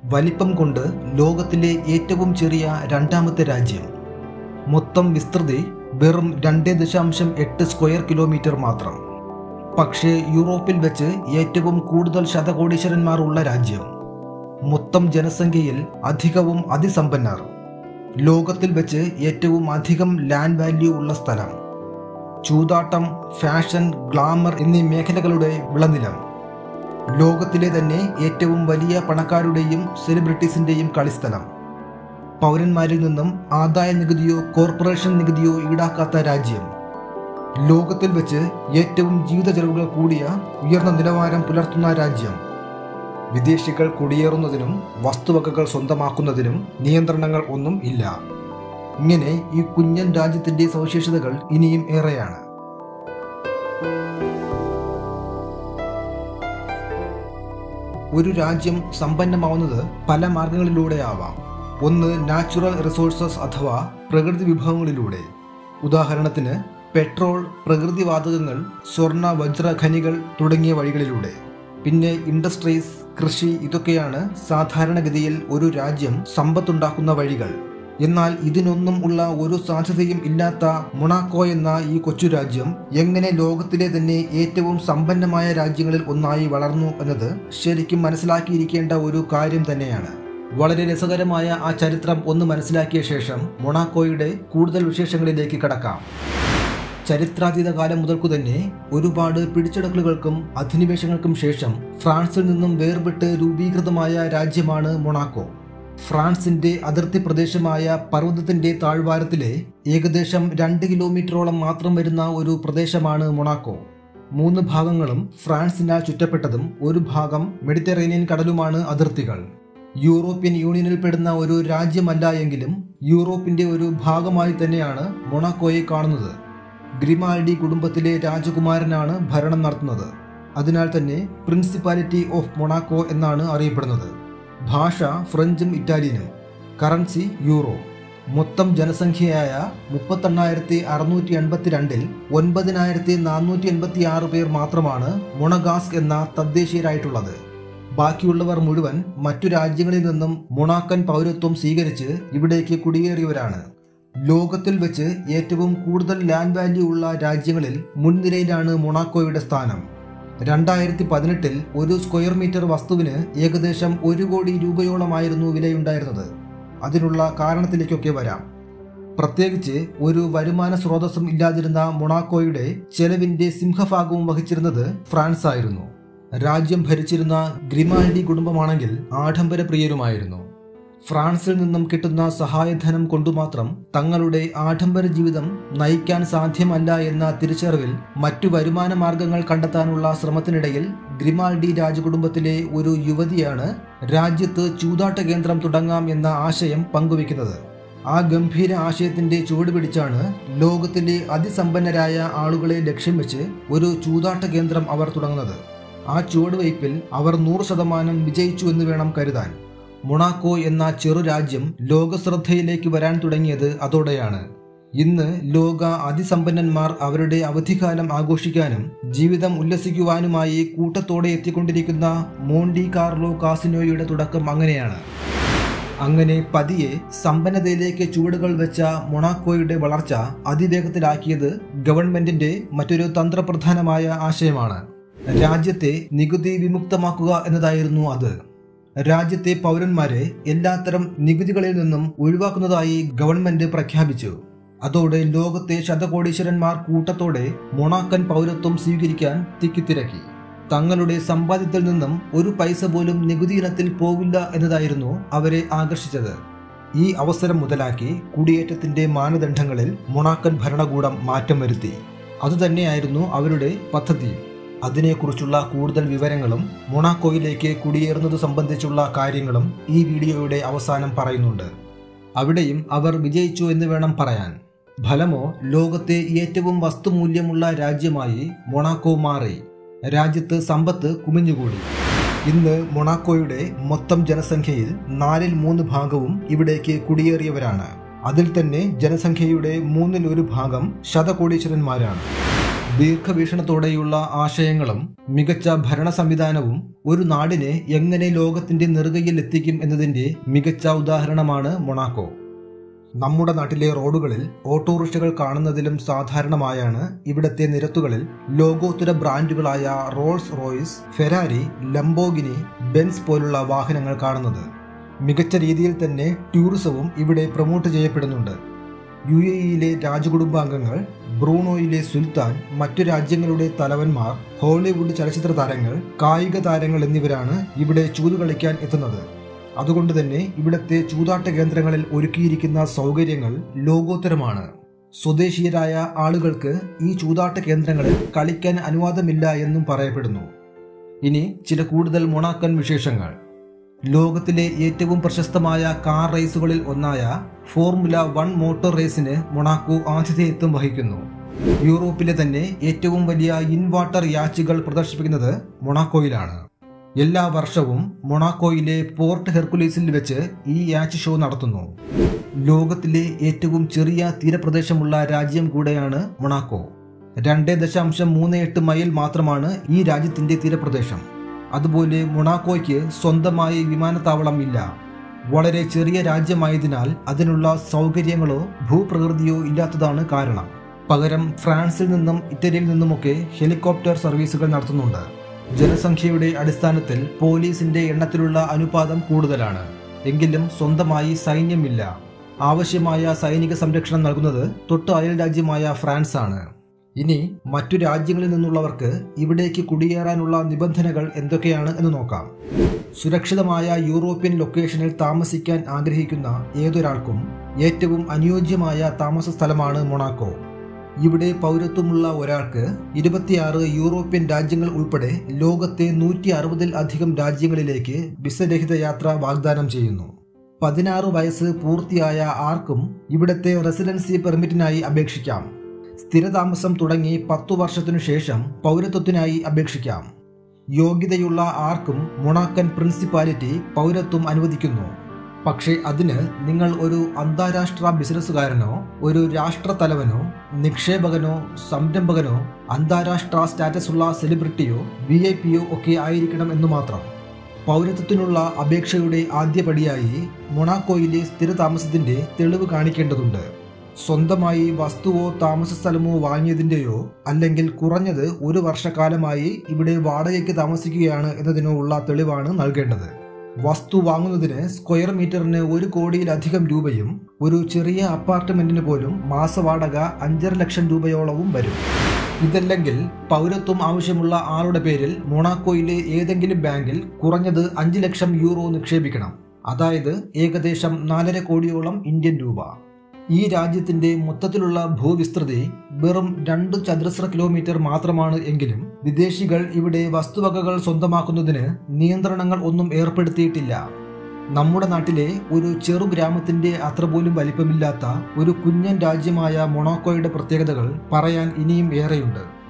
വലിപ്പം കൊണ്ട് ലോകത്തിലെ ഏറ്റവും ചെറിയ രണ്ടാമത്തെ രാജ്യം മൊത്തം വിസ്തൃതി വെറും രണ്ട് ദശാംശം എട്ട് സ്ക്വയർ കിലോമീറ്റർ മാത്രം പക്ഷേ യൂറോപ്പിൽ വെച്ച് ഏറ്റവും കൂടുതൽ ശതകോടീശ്വരന്മാർ ഉള്ള രാജ്യം മൊത്തം ജനസംഖ്യയിൽ അധികവും അതിസമ്പന്നർ ലോകത്തിൽ വെച്ച് ഏറ്റവും അധികം ലാൻഡ് വാല്യൂ ഉള്ള സ്ഥലം ചൂതാട്ടം ഫാഷൻ ഗ്ലാമർ എന്നീ മേഖലകളുടെ വിളനിലം ലോകത്തിലെ തന്നെ ഏറ്റവും വലിയ പണക്കാരുടെയും സെലിബ്രിറ്റീസിന്റെയും കളിസ്ഥലം പൗരന്മാരിൽ നിന്നും ആദായ നികുതിയോ കോർപ്പറേഷൻ നികുതിയോ ഈടാക്കാത്ത രാജ്യം ലോകത്തിൽ വെച്ച് ഏറ്റവും ജീവിത ചെലവുകൾ കൂടിയ ഉയർന്ന നിലവാരം പുലർത്തുന്ന രാജ്യം വിദേശികൾ കുടിയേറുന്നതിനും വസ്തുവകകൾ സ്വന്തമാക്കുന്നതിനും നിയന്ത്രണങ്ങൾ ഒന്നും ഇല്ല ഇങ്ങനെ ഈ കുഞ്ഞൻ രാജ്യത്തിന്റെ സവിശേഷതകൾ ഇനിയും ഏറെയാണ് ഒരു രാജ്യം സമ്പന്നമാവുന്നത് പല മാർഗങ്ങളിലൂടെയാവാം ഒന്ന് നാച്ചുറൽ റിസോഴ്സസ് അഥവാ പ്രകൃതി വിഭവങ്ങളിലൂടെ ഉദാഹരണത്തിന് പെട്രോൾ പ്രകൃതിവാതകങ്ങൾ സ്വർണ്ണ വജ്ര ഖനികൾ തുടങ്ങിയ വഴികളിലൂടെ പിന്നെ ഇൻഡസ്ട്രീസ് കൃഷി ഇതൊക്കെയാണ് സാധാരണഗതിയിൽ ഒരു രാജ്യം സമ്പത്തുണ്ടാക്കുന്ന വഴികൾ എന്നാൽ ഇതിനൊന്നും ഉള്ള ഒരു സാധ്യതയും ഇല്ലാത്ത മൊണാക്കോ എന്ന ഈ കൊച്ചു രാജ്യം എങ്ങനെ ലോകത്തിലെ തന്നെ ഏറ്റവും സമ്പന്നമായ രാജ്യങ്ങളിൽ ഒന്നായി വളർന്നു എന്നത് ശരിക്കും മനസ്സിലാക്കിയിരിക്കേണ്ട ഒരു കാര്യം തന്നെയാണ് വളരെ രസകരമായ ആ ചരിത്രം ഒന്ന് മനസ്സിലാക്കിയ ശേഷം മൊണാക്കോയുടെ കൂടുതൽ വിശേഷങ്ങളിലേക്ക് കടക്കാം ചരിത്രാതീത കാലം മുതൽക്കു തന്നെ ഒരുപാട് പിടിച്ചെടുക്കലുകൾക്കും അധിനിവേശങ്ങൾക്കും ശേഷം ഫ്രാൻസിൽ നിന്നും വേർപെട്ട് രൂപീകൃതമായ രാജ്യമാണ് മൊണാക്കോ ഫ്രാൻസിന്റെ അതിർത്തി പ്രദേശമായ പർവ്വതത്തിന്റെ താഴ്വാരത്തിലെ ഏകദേശം രണ്ട് കിലോമീറ്ററോളം മാത്രം വരുന്ന ഒരു പ്രദേശമാണ് മൊണാക്കോ മൂന്ന് ഭാഗങ്ങളും ഫ്രാൻസിനാൽ ചുറ്റപ്പെട്ടതും ഒരു ഭാഗം മെഡിറ്ററേനിയൻ കടലുമാണ് അതിർത്തികൾ യൂറോപ്യൻ യൂണിയനിൽ പെടുന്ന ഒരു രാജ്യമല്ല എങ്കിലും യൂറോപ്പിന്റെ ഒരു ഭാഗമായി തന്നെയാണ് മൊണാക്കോയെ കാണുന്നത് ഗ്രിമാൽഡി കുടുംബത്തിലെ രാജകുമാരനാണ് ഭരണം നടത്തുന്നത് അതിനാൽ തന്നെ പ്രിൻസിപ്പാലിറ്റി ഓഫ് മൊണാക്കോ എന്നാണ് അറിയപ്പെടുന്നത് ഭാഷ ഫ്രഞ്ചും ഇറ്റാലിയനും കറൻസി യൂറോ മൊത്തം ജനസംഖ്യയായ മുപ്പത്തെണ്ണായിരത്തി അറുന്നൂറ്റി എൺപത്തി രണ്ടിൽ ഒൻപതിനായിരത്തി നാനൂറ്റി എൺപത്തി ആറ് പേർ മാത്രമാണ് മൊണഗാസ്ക് എന്ന തദ്ദേശീയരായിട്ടുള്ളത് ബാക്കിയുള്ളവർ മുഴുവൻ മറ്റു രാജ്യങ്ങളിൽ നിന്നും മൊണാക്കൻ പൗരത്വം സ്വീകരിച്ച് ഇവിടേക്ക് കുടിയേറിയവരാണ് ലോകത്തിൽ വെച്ച് ഏറ്റവും കൂടുതൽ ലാൻഡ് വാല്യൂ ഉള്ള രാജ്യങ്ങളിൽ മുൻനിരയിലാണ് മൊണാക്കോയുടെ സ്ഥാനം രണ്ടായിരത്തി പതിനെട്ടിൽ ഒരു സ്ക്വയർ മീറ്റർ വസ്തുവിന് ഏകദേശം ഒരു കോടി രൂപയോളമായിരുന്നു വിലയുണ്ടായിരുന്നത് അതിനുള്ള കാരണത്തിലേക്കൊക്കെ വരാം പ്രത്യേകിച്ച് ഒരു വരുമാന സ്രോതസ്സും ഇല്ലാതിരുന്ന മൊണാക്കോയുടെ ചെലവിന്റെ സിംഹഭാഗവും വഹിച്ചിരുന്നത് ഫ്രാൻസ് ആയിരുന്നു രാജ്യം ഭരിച്ചിരുന്ന ഗ്രിമാൽഡി കുടുംബമാണെങ്കിൽ ആഡംബരപ്രിയരുമായിരുന്നു ഫ്രാൻസിൽ നിന്നും കിട്ടുന്ന സഹായധനം കൊണ്ടുമാത്രം തങ്ങളുടെ ആഡംബര ജീവിതം നയിക്കാൻ സാധ്യമല്ല എന്ന തിരിച്ചറിവിൽ മറ്റു വരുമാന മാർഗങ്ങൾ കണ്ടെത്താനുള്ള ശ്രമത്തിനിടയിൽ ഗ്രിമാൽഡി രാജകുടുംബത്തിലെ ഒരു യുവതിയാണ് രാജ്യത്ത് ചൂതാട്ട കേന്ദ്രം തുടങ്ങാം എന്ന ആശയം പങ്കുവെക്കുന്നത് ആ ഗംഭീര ആശയത്തിന്റെ ചുവട് പിടിച്ചാണ് ലോകത്തിലെ അതിസമ്പന്നരായ ആളുകളെ ലക്ഷ്യം വെച്ച് ഒരു ചൂതാട്ട കേന്ദ്രം അവർ തുടങ്ങുന്നത് ആ ചുവടുവയ്പിൽ അവർ നൂറ് ശതമാനം വിജയിച്ചു എന്ന് വേണം കരുതാൻ മൊണാക്കോ എന്ന ചെറു രാജ്യം ലോകശ്രദ്ധയിലേക്ക് വരാൻ തുടങ്ങിയത് അതോടെയാണ് ഇന്ന് ലോക അതിസമ്പന്നന്മാർ അവരുടെ അവധിക്കാലം ആഘോഷിക്കാനും ജീവിതം ഉല്ലസിക്കുവാനുമായി കൂട്ടത്തോടെ എത്തിക്കൊണ്ടിരിക്കുന്ന മോണ്ടി കാർലോ കാസിനോയുടെ തുടക്കം അങ്ങനെയാണ് അങ്ങനെ പതിയെ സമ്പന്നതയിലേക്ക് ചുവടുകൾ വെച്ച മൊണാക്കോയുടെ വളർച്ച അതിവേഗത്തിലാക്കിയത് ഗവൺമെന്റിന്റെ മറ്റൊരു തന്ത്രപ്രധാനമായ ആശയമാണ് രാജ്യത്തെ നികുതി വിമുക്തമാക്കുക എന്നതായിരുന്നു അത് രാജ്യത്തെ പൗരന്മാരെ എല്ലാത്തരം നികുതികളിൽ നിന്നും ഒഴിവാക്കുന്നതായി ഗവൺമെന്റ് പ്രഖ്യാപിച്ചു അതോടെ ലോകത്തെ ശതകോടീശ്വരന്മാർ കൂട്ടത്തോടെ മൊണാക്കൻ പൗരത്വം സ്വീകരിക്കാൻ തിക്കിത്തിരക്കി തങ്ങളുടെ സമ്പാദ്യത്തിൽ നിന്നും ഒരു പൈസ പോലും നികുതി ഇനത്തിൽ പോവില്ല എന്നതായിരുന്നു അവരെ ആകർഷിച്ചത് ഈ അവസരം മുതലാക്കി കുടിയേറ്റത്തിന്റെ മാനദണ്ഡങ്ങളിൽ മൊണാക്കൻ ഭരണകൂടം മാറ്റം വരുത്തി അതുതന്നെയായിരുന്നു അവരുടെ പദ്ധതി അതിനെക്കുറിച്ചുള്ള കൂടുതൽ വിവരങ്ങളും മൊണാക്കോയിലേക്ക് കുടിയേറുന്നത് സംബന്ധിച്ചുള്ള കാര്യങ്ങളും ഈ വീഡിയോയുടെ അവസാനം പറയുന്നുണ്ട് അവിടെയും അവർ വിജയിച്ചു എന്ന് വേണം പറയാൻ ഫലമോ ലോകത്തെ ഏറ്റവും വസ്തുമൂല്യമുള്ള രാജ്യമായി മൊണാക്കോ മാറി രാജ്യത്ത് സമ്പത്ത് കുമിഞ്ഞുകൂടി ഇന്ന് മൊണാക്കോയുടെ മൊത്തം ജനസംഖ്യയിൽ നാലിൽ മൂന്ന് ഭാഗവും ഇവിടേക്ക് കുടിയേറിയവരാണ് അതിൽ തന്നെ ജനസംഖ്യയുടെ മൂന്നിൽ ഒരു ഭാഗം ശതകോടീശ്വരന്മാരാണ് ദീർഘവീക്ഷണത്തോടെയുള്ള ആശയങ്ങളും മികച്ച ഭരണ സംവിധാനവും ഒരു നാടിനെ എങ്ങനെ ലോകത്തിന്റെ നെറുകയിൽ എത്തിക്കും എന്നതിന്റെ മികച്ച ഉദാഹരണമാണ് മൊണാക്കോ നമ്മുടെ നാട്ടിലെ റോഡുകളിൽ ഓട്ടോറിക്ഷകൾ കാണുന്നതിലും സാധാരണമായാണ് ഇവിടത്തെ നിരത്തുകളിൽ ലോകോത്തര ബ്രാൻഡുകളായ Rolls Royce Ferrari Lamborghini Benz പോലുള്ള വാഹനങ്ങൾ കാണുന്നത് മികച്ച രീതിയിൽ തന്നെ ടൂറിസവും ഇവിടെ പ്രൊമോട്ട് ചെയ്യപ്പെടുന്നുണ്ട് യു എ ഇയിലെ രാജകുടുംബാംഗങ്ങൾ ബ്രൂണോയിലെ സുൽത്താൻ മറ്റു രാജ്യങ്ങളുടെ തലവന്മാർ ഹോളിവുഡ് ചലച്ചിത്ര താരങ്ങൾ കായിക താരങ്ങൾ എന്നിവരാണ് ഇവിടെ ചൂത് കളിക്കാൻ എത്തുന്നത് അതുകൊണ്ട് തന്നെ ഇവിടത്തെ ചൂതാട്ട കേന്ദ്രങ്ങളിൽ ഒരുക്കിയിരിക്കുന്ന സൗകര്യങ്ങൾ ലോകോത്തരമാണ് സ്വദേശീയരായ ആളുകൾക്ക് ഈ ചൂതാട്ട കേന്ദ്രങ്ങളിൽ കളിക്കാൻ അനുവാദമില്ല എന്നും പറയപ്പെടുന്നു ഇനി ചില കൂടുതൽ മൊണാക്കൻ വിശേഷങ്ങൾ ലോകത്തിലെ ഏറ്റവും പ്രശസ്തമായ കാർ റേസുകളിൽ ഒന്നായ ഫോർമുല വൺ മോട്ടോർ റേസിന് മൊണാക്കോ ആതിഥേയത്വം വഹിക്കുന്നു യൂറോപ്പിലെ തന്നെ ഏറ്റവും വലിയ ഇൻവാട്ടർ യാച്ചുകൾ പ്രദർശിപ്പിക്കുന്നത് മൊണാക്കോയിലാണ് എല്ലാ വർഷവും മൊണാക്കോയിലെ പോർട്ട് ഹെർക്കുലീസിൽ വെച്ച് ഈ യാച്ച് ഷോ നടത്തുന്നു ലോകത്തിലെ ഏറ്റവും ചെറിയ തീരപ്രദേശമുള്ള രാജ്യം കൂടെയാണ് മൊണാക്കോ രണ്ട് ദശാംശം മൂന്ന് എട്ട് മൈൽ മാത്രമാണ് ഈ രാജ്യത്തിന്റെ തീരപ്രദേശം അതുപോലെ മൊണാക്കോയ്ക്ക് സ്വന്തമായി വിമാനത്താവളം ഇല്ല വളരെ ചെറിയ രാജ്യമായതിനാൽ അതിനുള്ള സൗകര്യങ്ങളോ ഭൂപ്രകൃതിയോ ഇല്ലാത്തതാണ് കാരണം പകരം ഫ്രാൻസിൽ നിന്നും ഇറ്റലിയിൽ നിന്നുമൊക്കെ ഹെലികോപ്റ്റർ സർവീസുകൾ നടത്തുന്നുണ്ട് ജനസംഖ്യയുടെ അടിസ്ഥാനത്തിൽ പോലീസിന്റെ എണ്ണത്തിലുള്ള അനുപാതം കൂടുതലാണ് എങ്കിലും സ്വന്തമായി സൈന്യമില്ല ആവശ്യമായ സൈനിക സംരക്ഷണം നൽകുന്നത് തൊട്ട് അയൽ രാജ്യമായ ഫ്രാൻസ് ആണ് ഇനി മറ്റു രാജ്യങ്ങളിൽ നിന്നുള്ളവർക്ക് ഇവിടേക്ക് കുടിയേറാനുള്ള നിബന്ധനകൾ എന്തൊക്കെയാണ് എന്ന് നോക്കാം സുരക്ഷിതമായ യൂറോപ്യൻ ലൊക്കേഷനിൽ താമസിക്കാൻ ആഗ്രഹിക്കുന്ന ഏതൊരാൾക്കും ഏറ്റവും അനുയോജ്യമായ താമസ സ്ഥലമാണ് മൊണാക്കോ ഇവിടെ പൗരത്വമുള്ള ഒരാൾക്ക് ഇരുപത്തിയാറ് യൂറോപ്യൻ രാജ്യങ്ങൾ ഉൾപ്പെടെ ലോകത്തെ നൂറ്റി അറുപതിൽ അധികം രാജ്യങ്ങളിലേക്ക് വിസരഹിത യാത്ര വാഗ്ദാനം ചെയ്യുന്നു പതിനാറ് വയസ്സ് പൂർത്തിയായ ആർക്കും ഇവിടത്തെ റെസിഡൻസി പെർമിറ്റിനായി അപേക്ഷിക്കാം സ്ഥിരതാമസം തുടങ്ങി പത്തു വർഷത്തിനു ശേഷം പൗരത്വത്തിനായി അപേക്ഷിക്കാം യോഗ്യതയുള്ള ആർക്കും മൊണാക്കൻ പ്രിൻസിപ്പാലിറ്റി പൗരത്വം അനുവദിക്കുന്നു പക്ഷേ അതിന് നിങ്ങൾ ഒരു അന്താരാഷ്ട്ര ബിസിനസ്സുകാരനോ ഒരു രാഷ്ട്രത്തലവനോ നിക്ഷേപകനോ സംരംഭകനോ അന്താരാഷ്ട്ര സ്റ്റാറ്റസ് ഉള്ള സെലിബ്രിറ്റിയോ വി ഐ പിയോ ഒക്കെ ആയിരിക്കണം എന്ന് മാത്രം പൗരത്വത്തിനുള്ള അപേക്ഷയുടെ ആദ്യപടിയായി മൊണാക്കോയിലെ സ്ഥിരതാമസത്തിന്റെ തെളിവ് കാണിക്കേണ്ടതുണ്ട് സ്വന്തമായി വസ്തുവോ താമസ സ്ഥലമോ വാങ്ങിയതിൻ്റെയോ അല്ലെങ്കിൽ കുറഞ്ഞത് ഒരു വർഷക്കാലമായി ഇവിടെ വാടകയ്ക്ക് താമസിക്കുകയാണ് എന്നതിനോ ഉള്ള തെളിവാണ് നൽകേണ്ടത് വസ്തു വാങ്ങുന്നതിന് സ്ക്വയർ മീറ്ററിന് ഒരു കോടിയിലധികം രൂപയും ഒരു ചെറിയ അപ്പാർട്ട്മെന്റിന് പോലും മാസവാടക അഞ്ചര ലക്ഷം രൂപയോളവും വരും ഇതല്ലെങ്കിൽ പൗരത്വം ആവശ്യമുള്ള ആളുടെ പേരിൽ മൊണാക്കോയിലെ ഏതെങ്കിലും ബാങ്കിൽ കുറഞ്ഞത് അഞ്ച് ലക്ഷം യൂറോ നിക്ഷേപിക്കണം അതായത് ഏകദേശം നാലര കോടിയോളം ഇന്ത്യൻ രൂപ ഈ രാജ്യത്തിന്റെ മൊത്തത്തിലുള്ള ഭൂവിസ്തൃതി വെറും രണ്ട് ചതുരശ്ര കിലോമീറ്റർ മാത്രമാണ് എങ്കിലും വിദേശികൾ ഇവിടെ വസ്തുവകകൾ സ്വന്തമാക്കുന്നതിന് നിയന്ത്രണങ്ങൾ ഒന്നും ഏർപ്പെടുത്തിയിട്ടില്ല നമ്മുടെ നാട്ടിലെ ഒരു ചെറു ഗ്രാമത്തിന്റെ അത്ര പോലും വലിപ്പമില്ലാത്ത ഒരു കുഞ്ഞൻ രാജ്യമായ മൊണാക്കോയുടെ പ്രത്യേകതകൾ പറയാൻ ഇനിയും ഏറെയുണ്ട്